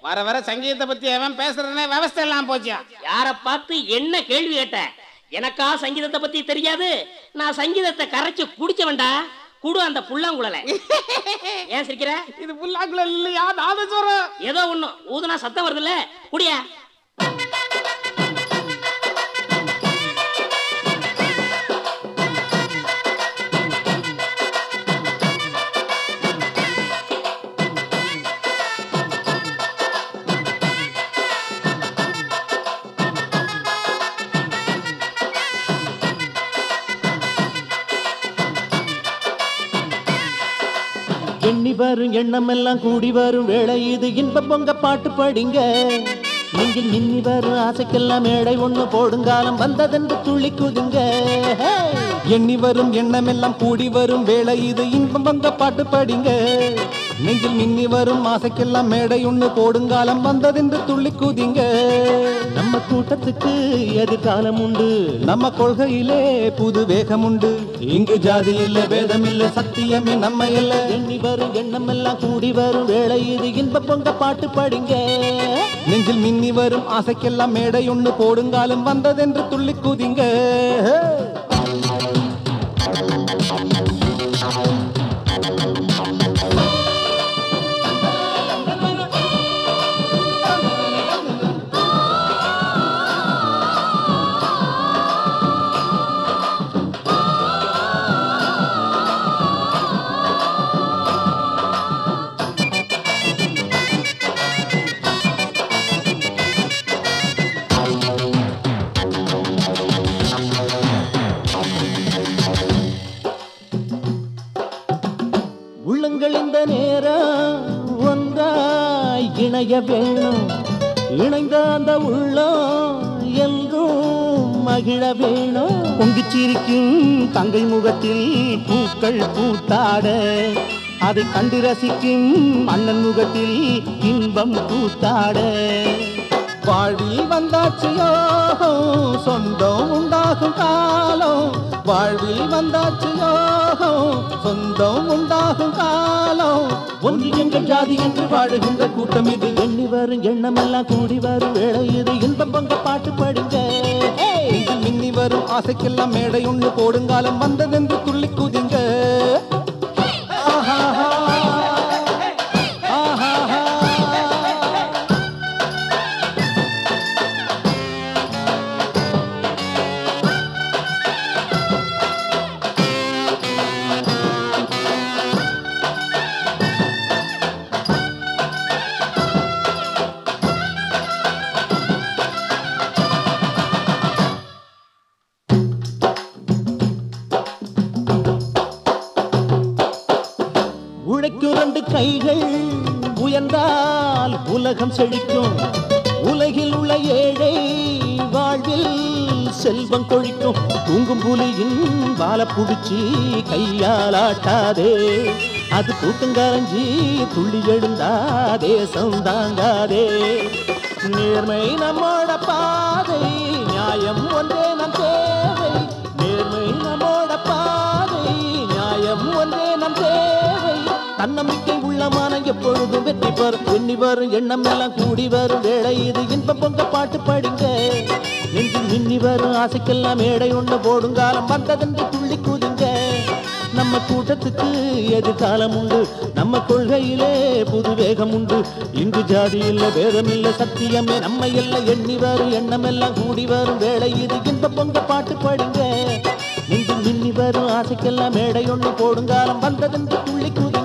வர வர சங்கீதத்தை பத்தி அவன் பேசுறதுனே விவசாய எல்லாம் போச்சியா யார பார்த்து என்ன கேள்வி கேட்ட எனக்கா சங்கீதத்தை பத்தி தெரியாது நான் சங்கீதத்தை கரைச்சு குடிச்சவன்டா குடு அந்த புல்லாங்குழல ஏன் சிரிக்கிற இது புல்லாக்குள்ள இல்லையா நாதஸ்வரம் ஏதோ ஒண்ணு ஊதுனா சத்தம் வருதுல்ல குடியா எண்ணி வரும் எண்ணம் எல்லாம் கூடி வரும் வேளை இது இன்ப பொங்க பாட்டு படிங்க நீங்கள் மின்னி வரும் ஆசைக்கெல்லாம் மேடை ஒண்ணு போடுங்காலம் வந்ததென்று துள்ளி குதுங்க எண்ணி வரும் எண்ணம் எல்லாம் கூடி வரும் வேளை இது இன்பம் பொங்க பாட்டு படிங்க நெஞ்சில் மின்னி வரும் ஆசைக்கெல்லாம் மேடை ஒண்ணு போடுங்காலம் வந்ததென்று துள்ளி குதிங்க நம்ம கூட்டத்துக்கு எதிர்காலம் உண்டு நம்ம கொள்கையிலே புது வேகம் உண்டு இங்கு ஜாதி இல்ல வேதம் இல்ல சத்தியமே நம்ம இல்ல எண்ணி வரும் எண்ணம் எல்லாம் கூடி வரும் வேளை இது இன்ப பொங்க பாட்டு படிங்க நெஞ்சில் மின்னி வரும் ஆசைக்கெல்லாம் மேடை ஒண்ணு போடுங்காலம் வந்ததென்று துள்ளி குதிங்க உள்ளங்கள் இந்த நேரம் ஒன்றாய் இணைய வேணும் இணைந்த அந்த உள்ளம் என்றும் மகிழ வேணும் பொங்கி சிரிக்கும் தங்கை முகத்தில் பூக்கள் பூத்தாட அதை கண்டு ரசிக்கும் அண்ணன் முகத்தில் இன்பம் கூத்தாட வாழ்வில் வந்தாச்சியோ சொந்தம் உண்டாகும் காலம் வாழ்வில் வந்தாச்சியோ சொந்தம் உண்டாகும் காலம் ஒன்று எங்கள் ஜாதி என்று வாழுகின்ற கூட்டம் இது எண்ணி வரும் எண்ணம் எல்லாம் கூடி வரும் வேளை இது இன்பம் பொங்க பாட்டு படிங்க இதில் மின்னி வரும் ஆசைக்கெல்லாம் மேடை ஒன்று போடுங்காலம் வந்ததென்று துள்ளி குதிங்க ஆஹாஹா. ஆஹாஹா. உழைக்கும் ரெண்டு கைகள் உயர்ந்தால் உலகம் செழிக்கும் உலகில் உள்ள ஏழை வாழ்வில் செல்வம் கொழிக்கும் தூங்கும் புலியின் வாழ புடிச்சு கையால் ஆட்டாதே அது கூட்டங்கரைஞ்சி துள்ளி எழுந்தா தேசம் தாங்காதே நேர்மை நம்மோட பாதை நியாயம் ஒன்றே நம் தேவை நேர்மை நம்மோட பாதை நியாயம் ஒன்றே நம் தேவை தன்னம்பிக்கை உள்ளமான எப்பொழுதும் வெற்றி பெறும் எண்ணி வரும் எண்ணம் எல்லாம் கூடி வரும் வேளை இது இன்பம் பொங்க பாட்டு படிங்க நெஞ்சில் மின்னி வரும் ஆசைக்கெல்லாம் மேடை ஒன்று போடுங்காலம் வந்ததென்று துள்ளி கூதுங்க நம்ம கூட்டத்துக்கு எதிர்காலம் உண்டு நம்ம கொள்கையிலே புது வேகம் உண்டு இங்கு ஜாதி இல்ல வேதம் இல்ல சத்தியமே நம்ம எல்லாம் எண்ணி வரும் எண்ணம் எல்லாம் கூடி வரும் வேளை இது இன்ப பொங்க பாட்டு பாடுங்க நெஞ்சில் மின்னி வரும் ஆசைக்கெல்லாம் மேடை ஒன்று போடுங்காலம் வந்ததென்று துள்ளி கூது